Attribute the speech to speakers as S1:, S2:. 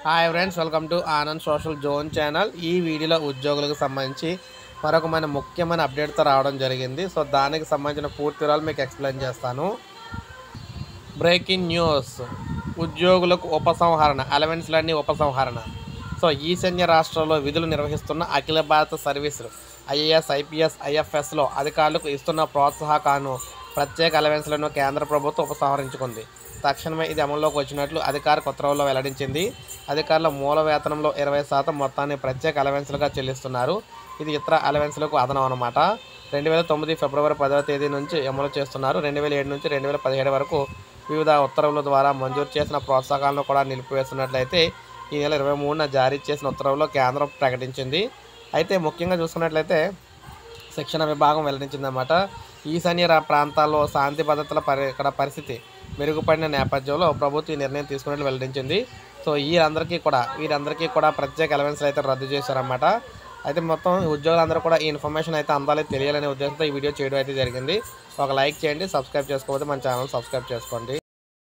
S1: hi friends welcome to Anand social zone channel ఈ వీడియోలో ఉద్యోగులకు సంబంధించి మరొక మన ముఖ్యమైన అప్డేట్తో రావడం జరిగింది సో దానికి సంబంధించిన పూర్తి వివరాలు మీకు ఎక్స్ప్లెయిన్ చేస్తాను బ్రేకింగ్ న్యూస్ ఉద్యోగులకు ఉపసంహరణ అలవెన్స్లన్నీ ఉపసంహరణ సో ఈశాన్య రాష్ట్రాల్లో విధులు నిర్వహిస్తున్న అఖిల భారత సర్వీసులు ఐఏఎస్ ఐపీఎస్ ఐఎఫ్ఎస్లో అధికారులకు ఇస్తున్న ప్రోత్సాహకాలను ప్రత్యేక అలవెన్స్లను కేంద్ర ప్రభుత్వం ఉపసంహరించుకుంది తక్షణమే ఇది అమల్లోకి వచ్చినట్లు అధికారిక ఉత్తర్వుల్లో వెల్లడించింది అధికారుల మూల వేతనంలో ఇరవై శాతం మొత్తాన్ని ప్రత్యేక అలవెన్స్లుగా చెల్లిస్తున్నారు ఇది ఇతర అలవెన్స్లకు అదనం అన్నమాట రెండు వేల తొమ్మిది ఫిబ్రవరి పదవ తేదీ నుంచి అమలు చేస్తున్నారు రెండు వేల ఏడు నుంచి రెండు వేల పదిహేడు వరకు వివిధ ఉత్తర్వుల ద్వారా మంజూరు చేసిన ప్రోత్సాహకాలను కూడా నిలిపివేస్తున్నట్లయితే ఈ నెల ఇరవై మూడున జారీ చేసిన ఉత్తర్వుల్లో కేంద్రం ప్రకటించింది అయితే ముఖ్యంగా చూసుకున్నట్లయితే శిక్షణ విభాగం వెల్లడించిందన్నమాట ఈశాన్య రా- ప్రాంతాల్లో శాంతి భద్రతల పరి ఇక్కడ పరిస్థితి మెరుగుపడిన నేపథ్యంలో ప్రభుత్వం ఈ నిర్ణయం తీసుకున్నట్లు వెల్లడించింది సో వీరందరికీ కూడా వీరందరికీ కూడా ప్రత్యేక అలవెన్స్లు అయితే రద్దు చేశారన్నమాట అయితే మొత్తం ఉద్యోగులందరూ కూడా ఈ ఇన్ఫర్మేషన్ అయితే అందాలి తెలియాలనే ఉద్దేశంతో ఈ వీడియో చేయడం అయితే జరిగింది ఒక లైక్ చేయండి సబ్స్క్రైబ్ చేసుకోకపోతే మన ఛానల్ సబ్స్క్రైబ్ చేసుకోండి